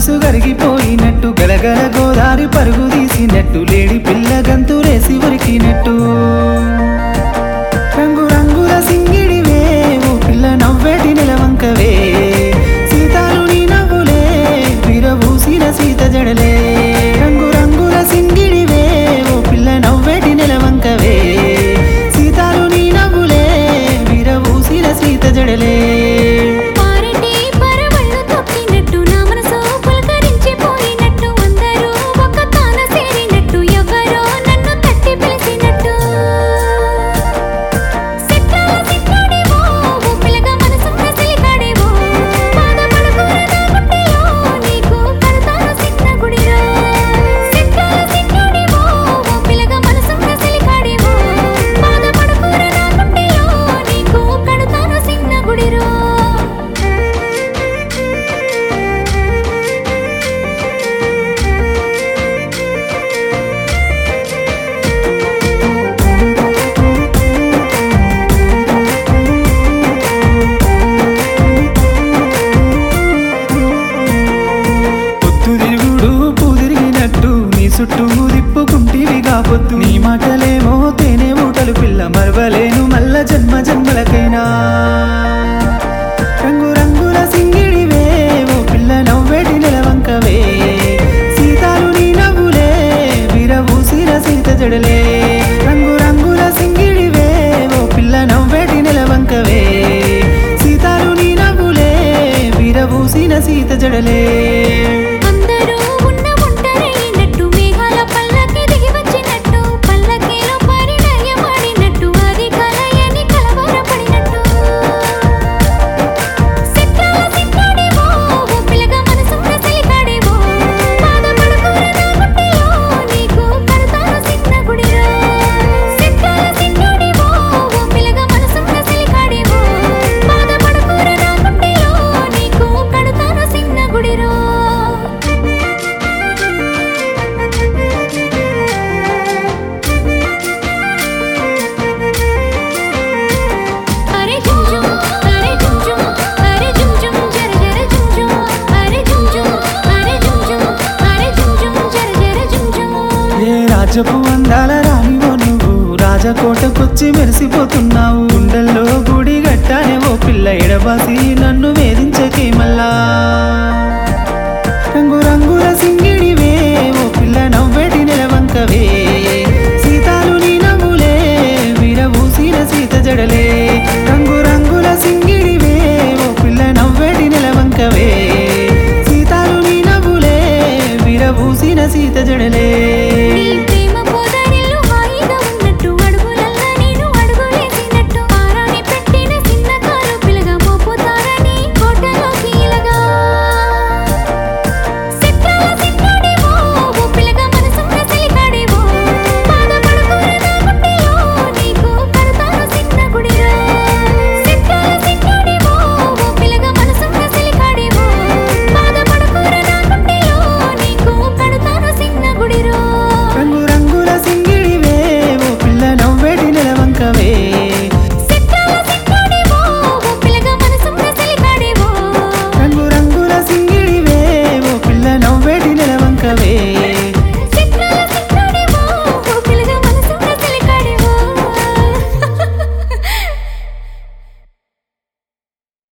మనసు కరిగిపోయినట్టు గలగల గోదారి పరుగు తీసినట్టు లేడి పిల్ల గంతులేసి ఉరికినట్టు రంగు రంగుల సింగిడివే ఓ పిల్ల నవ్వేటి నిలవంకవే సీతాలు నీ నవ్వులే విరవూసిన సీత జడలే రంగు రంగుల సింగిడివే ఓ పిల్ల నవ్వేటి నిలవంకవే సీతాలు నీ నవ్వులే విరవూసిన సీత జడలే పారటి పరవళ్ళు తొక్కినట్టు నా మనసు పులకరించిపోయినట్టు అందరూ ఒక తాన చేరినట్టు ఎవరో నన్ను తట్టి పిలిచినట్టు సిత్రాల సిత్రాడేవో ఓ పిల్లగా మనసున్న సిలికాడేవో బాధపడకూర నా గుండెలో నీకు కడతాను చిన్న గుడిలో సిత్రాల సిత్రాడేవో ఓ పిల్లగా మనసున్న సిలికాడేవో బాధపడకూర నా గుండెలో నీకు కడతాను చిన్న గుడిలో పొత్తు తిరుగుడు పుదిరిగినట్టు నీ చుట్టూ దిప్పుకుంటివిగా పొత్తు నీ మాటలేమో తేనె ఊటలు పిల్ల మరవలేను మల్ల జన్మ జన్మలకైనా రంగు రంగుల సింగిడివే ఓ పిల్ల నవ్వేటి నిలవంకవే సీతాలు నీ నవ్వులే విరవూసిన సీత జడలే రంగు రంగుల సింగిడివే ఓ పిల్ల నవ్వేటి నిలవంకవే సీతాలు నీ నవ్వులే విరవూసిన సీత జడలే అందరూ ఉన్న ఒంటరైనట్టు మేఘాల పల్లకి దిగి వచ్చినట్టు పల్లకీలో పరిణయమాడినట్టు అది కలయని కలవరపడినట్టు సిత్రాల సిత్రాడేవో ఓ పిల్లగా మనసున్న సిలికాడేవో బాధపడకూర నా గుండెలో నీకు కడతాను చిన్న గుడిలో సిత్రాల సిత్రాడేవో ఓ పిల్లగా మనసున్న సిలికాడేవో బాధపడకూర నా గుండెలో నీకు కడతాను చిన్న గుడిలో అరే జుమ్ జుమ్ అరే జుమ్ జుమ్ అరే జుమ్ జుమ్ జర జర జుమ్ జుమ్ అరే జుమ్ జుమ్ అరే జుమ్ జుమ్ అరే జుమ్ జుమ్ జర జర జుమ్ జుమ్ ఏ రాజపు అందాల రానివో నువ్వు రాజకోటకొచ్చి మెరిసిపోతున్నావు గుండెల్లో గుడి గట్టానే ఓ పిల్ల ఎడబాసి నన్ను వేధించకే మళ్ళా